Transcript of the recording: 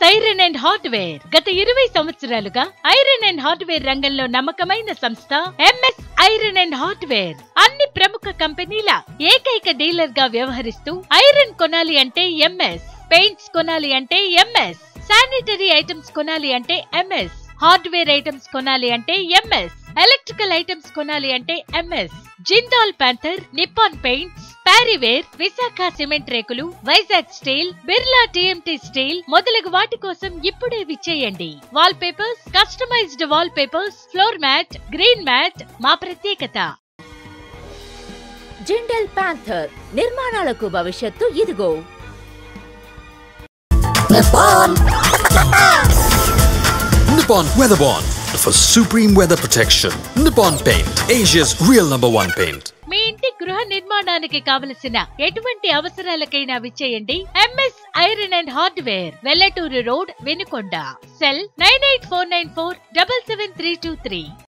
Iron and hardware గత ఇరవై సంవత్సరాలుగా ఐరన్ అండ్ హార్డ్వేర్ రంగంలో నమ్మకమైన సంస్థ ఎంఎస్ ఐరన్ అండ్ హార్డ్వేర్ అన్ని ప్రముఖ కంపెనీల ఏకైక డీలర్ గా వ్యవహరిస్తూ ఐరన్ కొనాలి అంటే ఎంఎస్ పెయింట్స్ కొనాలి అంటే ఎంఎస్ శానిటరీ ఐటమ్స్ కొనాలి అంటే ఎంఎస్ హార్డ్వేర్ ఐటమ్స్ కొనాలి అంటే ఎంఎస్ ఎలక్ట్రికల్ ఐటమ్స్ కొనాలి అంటే MS Jindal Panther Nippon paints Parryware Visakha cement రేకులు Vizag steel Birla TMT steel మొదలగు వాటి కోసం ఇప్పుడే విచ్చేయండి wall papers customised wall papers floor mat green mat మా ప్రత్యేకత జిండల్ ప్యాంథర్ నిర్మాణాలకు భవిష్యత్తు ఇదిగో Nippon Weatherbond for supreme weather protection. Nippon Paint, Asia's real number one paint. మీ ఇంటి గృహ నిర్మాణానికి కావలసిన ఎటువంటి అవసరాలకైనా విచ్చేయండి MS iron and hardware Vellaturu road Venukonda cell nine eight four nine four double seven three two three